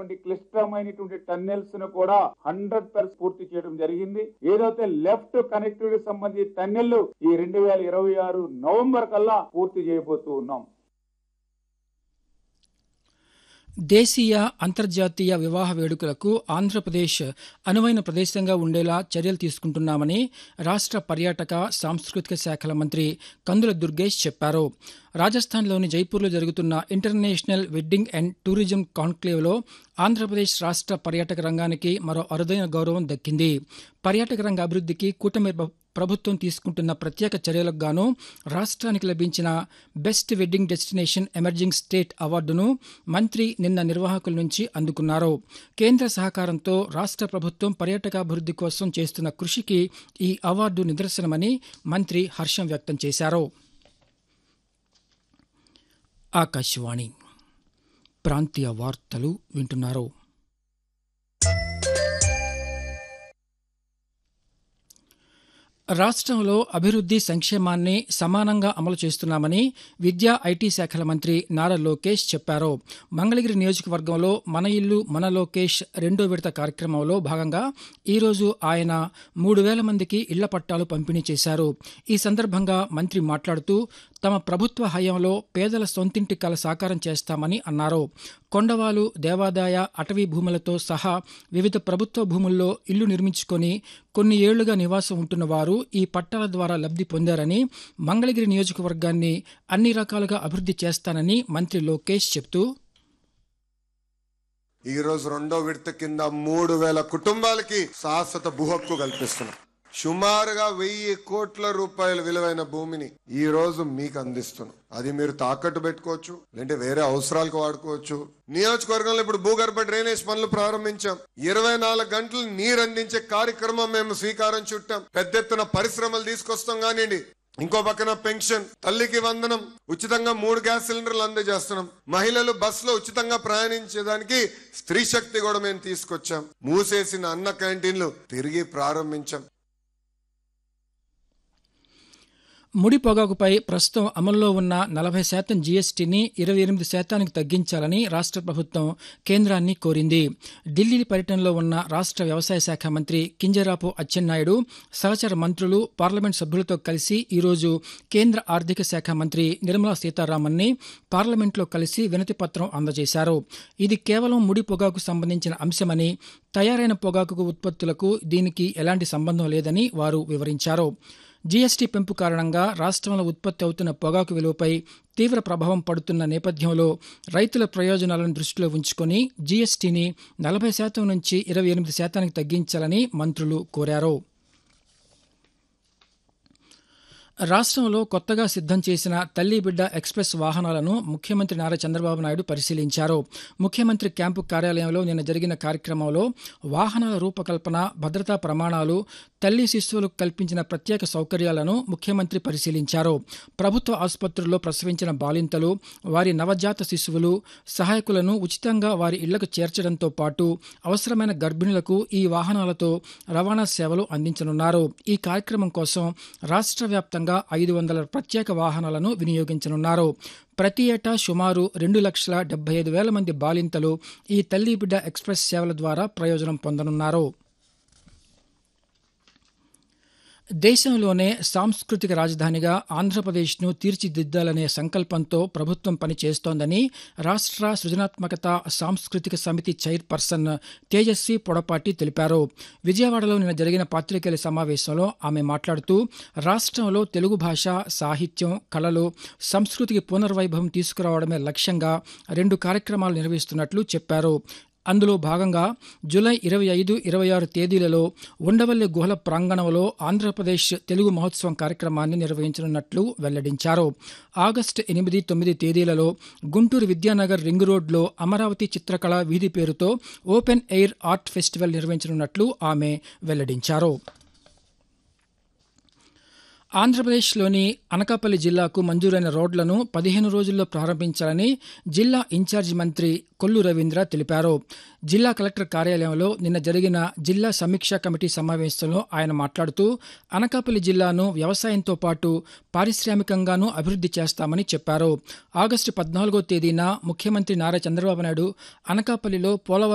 ఉన్నటువంటి క్లిష్టమైనటువంటి టన్నెల్స్ ను కూడా హండ్రెడ్ పర్సెంట్ పూర్తి చేయడం జరిగింది ఏదైతే లెఫ్ట్ కనెక్టివిటీ సంబంధించి టన్నెల్ ఈ రెండు వేల ఇరవై ఆరు నవంబర్ కల్లా పూర్తి చేయబోతూ ఉన్నాం దేశీయ అంతర్జాతీయ వివాహ వేడుకలకు ఆంధ్రప్రదేశ్ అనువైన ప్రదేశంగా ఉండేలా చర్యలు తీసుకుంటున్నామని రాష్ట్ర పర్యాటక సాంస్కృతిక శాఖల మంత్రి కందుల దుర్గేష్ చెప్పారు రాజస్థాన్లోని జైపూర్లో జరుగుతున్న ఇంటర్నేషనల్ వెడ్డింగ్ అండ్ టూరిజం కాన్క్లేవ్లో ఆంధ్రప్రదేశ్ రాష్ట్ర పర్యాటక రంగానికి మరో అరుదైన గౌరవం దక్కింది పర్యాటక రంగ అభివృద్ధికి కూటమి ప్రభుత్వం తీసుకుంటున్న ప్రత్యేక చర్యలకు గాను రాష్ట్రానికి లభించిన best wedding destination emerging state అవార్డును మంత్రి నిన్న నిర్వాహకుల నుంచి అందుకున్నారు కేంద్ర సహకారంతో రాష్ట్ర ప్రభుత్వం పర్యాటకాభివృద్ధి కోసం చేస్తున్న కృషికి ఈ అవార్డు నిదర్శనమని మంత్రి హర్షం వ్యక్తం చేశారు ఆకాశవాణి ప్రాంతీయ వార్తలు వింటున్నారు రాష్ట్రంలో అభివృద్ధి సంక్షేమాన్ని సమానంగా అమలు చేస్తున్నామని విద్యా ఐటీ శాఖల మంత్రి నారా లోకేష్ చెప్పారు మంగళగిరి నియోజకవర్గంలో మన ఇల్లు మన లోకేష్ రెండో విడత కార్యక్రమంలో భాగంగా ఈరోజు ఆయన మూడు వేల మందికి ఇళ్ల పట్టాలు పంపిణీ చేశారు ఈ సందర్భంగా మంత్రి మాట్లాడుతూ తమ ప్రభుత్వ హయాంలో పేదల సొంతింటి కల సాకారం చేస్తామని అన్నారు కొండవాలు దేవాదాయ అటవీ భూములతో సహా వివిధ ప్రభుత్వ భూముల్లో ఇల్లు నిర్మించుకొని కొన్ని ఏళ్లుగా నివాసం ఉంటున్న వారు ఈ పట్టాల ద్వారా లబ్ధి పొందారని మంగళగిరి నియోజకవర్గాన్ని అన్ని రకాలుగా అభివృద్ధి చేస్తానని మంత్రి లోకేష్ చెప్తూ ఈ రోజు రెండో విడత కింద మూడు వేల కుటుంబాలకి శాశ్వత భూ హక్కు కల్పిస్తున్నాం సుమారుగా వెయ్యి కోట్ల రూపాయల విలువైన భూమిని ఈ రోజు మీకు అందిస్తున్నాం అది మీరు తాకట్టు పెట్టుకోవచ్చు లేదంటే వేరే అవసరాలకు వాడుకోవచ్చు నియోజకవర్గంలో ఇప్పుడు భూగర్భ డ్రైనేజ్ పనులు ప్రారంభించాం ఇరవై నాలుగు గంటలు నీరు అందించే కార్యక్రమం మేము స్వీకారం చుట్టాం పెద్ద ఎత్తున పరిశ్రమలు తీసుకొస్తాం కానివ్వండి ఇంకో పక్కన పెన్షన్ తల్లికి వందనం ఉచితంగా మూడు గ్యాస్ సిలిండర్లు అందజేస్తున్నాం మహిళలు బస్సులో ఉచితంగా ప్రయాణించేదానికి స్త్రీ శక్తి కూడా మేము తీసుకొచ్చాం మూసేసిన అన్న క్యాంటీన్లు తిరిగి ప్రారంభించాం ముడి పొగాకుపై ప్రస్తుతం అమల్లో ఉన్న నలభై శాతం జీఎస్టీని ఇరవై ఎనిమిది శాతానికి తగ్గించాలని రాష్ట్ర ప్రభుత్వం కేంద్రాన్ని కోరింది ఢిల్లీ పర్యటనలో ఉన్న రాష్ట్ర వ్యవసాయ శాఖ మంత్రి కింజరాపు అచ్చెన్నాయుడు సహచర మంత్రులు పార్లమెంట్ సభ్యులతో కలిసి ఈరోజు కేంద్ర ఆర్థిక శాఖ మంత్రి నిర్మలా సీతారామన్ని పార్లమెంట్లో కలిసి వినతి పత్రం అందజేశారు ఇది కేవలం ముడి పొగాకు సంబంధించిన అంశమని తయారైన పొగాకు ఉత్పత్తులకు దీనికి ఎలాంటి సంబంధం లేదని వారు వివరించారు జీఎస్టీ పెంపు కారణంగా రాష్ట్రంలో ఉత్పత్తి అవుతున్న పొగాకు విలువపై తీవ్ర ప్రభావం పడుతున్న నేపథ్యంలో రైతుల ప్రయోజనాలను దృష్టిలో ఉంచుకొని జీఎస్టీని నలభై శాతం నుంచి ఇరవై ఎనిమిది శాతానికి తగ్గించాలని మంత్రులు కోరారు రాష్ట్రంలో కొత్తగా సిద్ధం చేసిన తల్లి బిడ్డ ఎక్స్ప్రెస్ వాహనాలను ముఖ్యమంత్రి నారా చంద్రబాబు నాయుడు పరిశీలించారు ముఖ్యమంత్రి క్యాంపు కార్యాలయంలో నిన్న జరిగిన కార్యక్రమంలో వాహనాల రూపకల్పన భద్రతా ప్రమాణాలు తల్లి శిశువులకు కల్పించిన ప్రత్యేక సౌకర్యాలను ముఖ్యమంత్రి పరిశీలించారు ప్రభుత్వ ఆసుపత్రుల్లో ప్రసవించిన బాలింతలు వారి నవజాత శిశువులు సహాయకులను ఉచితంగా వారి ఇళ్లకు చేర్చడంతో పాటు అవసరమైన గర్భిణులకు ఈ వాహనాలతో రవాణా సేవలు అందించనున్నారు ఈ కార్యక్రమం కోసం రాష్ట్ర వ్యాప్తంగా ఐదు వందల ప్రత్యేక వాహనాలను వినియోగించనున్నారు ప్రతి ఏటా సుమారు రెండు లక్షల డెబ్బై ఐదు వేల మంది బాలింతలు ఈ తల్లి బిడ్డ ఎక్స్ప్రెస్ సేవల ద్వారా ప్రయోజనం పొందనున్నారు దేశంలోనే సాంస్కృతిక రాజధానిగా ఆంధ్రప్రదేశ్ను తీర్చిదిద్దాలనే సంకల్పంతో ప్రభుత్వం పనిచేస్తోందని రాష్ట్ర సృజనాత్మకత సాంస్కృతిక సమితి చైర్పర్సన్ తేజస్వి పొడపాటి తెలిపారు విజయవాడలో నిన్న జరిగిన పాత్రికేయుల సమావేశంలో ఆమె మాట్లాడుతూ రాష్ట్రంలో తెలుగు భాష సాహిత్యం కళలు సంస్కృతికి పునర్వైభవం తీసుకురావడమే లక్ష్యంగా రెండు కార్యక్రమాలు నిర్వహిస్తున్నట్లు చెప్పారు అందులో భాగంగా జూలై ఇరవై ఐదు ఇరవై ఆరు తేదీలలో ఉండవల్లి గుహల ప్రాంగణంలో ఆంధ్రప్రదేశ్ తెలుగు మహోత్సవం కార్యక్రమాన్ని నిర్వహించనున్నట్లు వెల్లడించారు ఆగస్టు ఎనిమిది తొమ్మిది తేదీలలో గుంటూరు విద్యానగర్ రింగ్ రోడ్లో అమరావతి చిత్రకళ వీధి పేరుతో ఓపెన్ ఎయిర్ ఆర్ట్ ఫెస్టివల్ నిర్వహించనున్నట్లు ఆమె వెల్లడించారు ఆంధ్రప్రదేశ్లోని అనకాపల్లి జిల్లాకు మంజూరైన రోడ్లను పదిహేను రోజుల్లో ప్రారంభించాలని జిల్లా ఇన్ఛార్జి మంత్రి కొల్లు రవీంద్ర తెలిపారు జిల్లా కలెక్టర్ కార్యాలయంలో నిన్న జరిగిన జిల్లా సమీక్షా కమిటీ సమావేశంలో ఆయన మాట్లాడుతూ అనకాపల్లి జిల్లాను వ్యవసాయంతో పాటు పారిశ్రామికంగానూ అభివృద్ధి చేస్తామని చెప్పారు ఆగస్టు పద్నాలుగో తేదీన ముఖ్యమంత్రి నారా చంద్రబాబు నాయుడు అనకాపల్లిలో పోలవరం